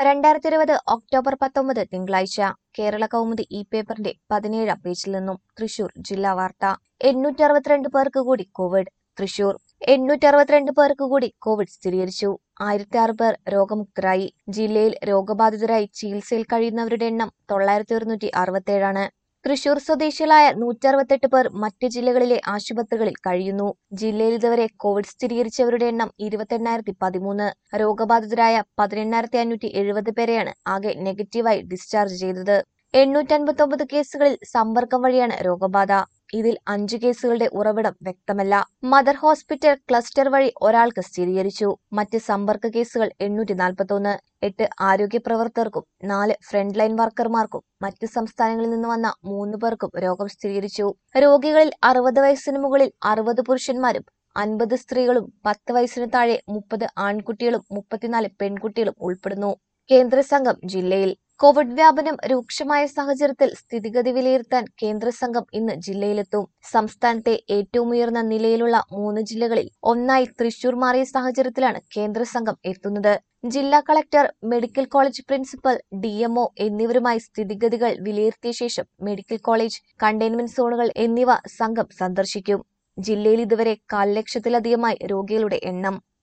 രണ്ടായിരത്തി ഇരുപത് ഒക്ടോബർ പത്തൊമ്പത് തിങ്കളാഴ്ച കേരള കൗമുദി ഇ പേപ്പറിന്റെ പതിനേഴാം പേജിൽ നിന്നും തൃശൂർ ജില്ലാ വാർത്ത എണ്ണൂറ്റി അറുപത്തിരണ്ട് പേർക്ക് കൂടി കോവിഡ് തൃശൂർ എണ്ണൂറ്റി അറുപത്തിരണ്ട് പേർക്ക് കൂടി കോവിഡ് സ്ഥിരീകരിച്ചു ആയിരത്തി ആറ് പേർ രോഗമുക്തരായി ജില്ലയിൽ രോഗബാധിതരായി ചികിത്സയിൽ കഴിയുന്നവരുടെ എണ്ണം തൊള്ളായിരത്തി ഒരുന്നൂറ്റി അറുപത്തേഴാണ് തൃശൂർ സ്വദേശികളായ നൂറ്റി അറുപത്തെട്ട് പേർ മറ്റ് ജില്ലകളിലെ ആശുപത്രികളിൽ കഴിയുന്നു ജില്ലയിൽ ഇതുവരെ കോവിഡ് സ്ഥിരീകരിച്ചവരുടെ എണ്ണം ഇരുപത്തെണ്ണായിരത്തി പതിമൂന്ന് രോഗബാധിതരായ പതിനെണ്ണായിരത്തി അഞ്ഞൂറ്റി എഴുപത് പേരെയാണ് ആകെ നെഗറ്റീവായി ഡിസ്ചാർജ് ചെയ്തത് എണ്ണൂറ്റി അൻപത്തി കേസുകളിൽ സമ്പർക്കം വഴിയാണ് രോഗബാധ ഇതിൽ അഞ്ചു കേസുകളുടെ ഉറവിടം വ്യക്തമല്ല മദർ ഹോസ്പിറ്റൽ ക്ലസ്റ്റർ വഴി ഒരാൾക്ക് സ്ഥിരീകരിച്ചു മറ്റ് സമ്പർക്ക കേസുകൾ എണ്ണൂറ്റി നാൽപ്പത്തൊന്ന് എട്ട് ആരോഗ്യ പ്രവർത്തകർക്കും നാല് ഫ്രണ്ട് ലൈൻ വർക്കർമാർക്കും മറ്റ് സംസ്ഥാനങ്ങളിൽ നിന്ന് വന്ന മൂന്ന് പേർക്കും രോഗം സ്ഥിരീകരിച്ചു രോഗികളിൽ അറുപത് വയസ്സിന് മുകളിൽ അറുപത് പുരുഷന്മാരും അൻപത് സ്ത്രീകളും പത്ത് വയസ്സിന് താഴെ മുപ്പത് ആൺകുട്ടികളും മുപ്പത്തിനാല് പെൺകുട്ടികളും ഉൾപ്പെടുന്നു കേന്ദ്ര സംഘം ജില്ലയിൽ കോവിഡ് വ്യാപനം രൂക്ഷമായ സാഹചര്യത്തിൽ സ്ഥിതിഗതി വിലയിരുത്താൻ കേന്ദ്ര സംഘം ഇന്ന് ജില്ലയിലെത്തും സംസ്ഥാനത്തെ ഏറ്റവും ഉയർന്ന നിലയിലുള്ള മൂന്ന് ജില്ലകളിൽ ഒന്നായി തൃശൂർ മാറിയ സാഹചര്യത്തിലാണ് കേന്ദ്ര സംഘം എത്തുന്നത് ജില്ലാ collector medical college principal DMO എന്നിവരുമായി സ്ഥിതിഗതികൾ വിലയിരുത്തിയ ശേഷം മെഡിക്കൽ കോളേജ് കണ്ടെയ്ൻമെന്റ് സോണുകൾ എന്നിവ സംഘം സന്ദർശിക്കും ജില്ലയിൽ ഇതുവരെ കാൽ ലക്ഷത്തിലധികമായി രോഗികളുടെ എണ്ണം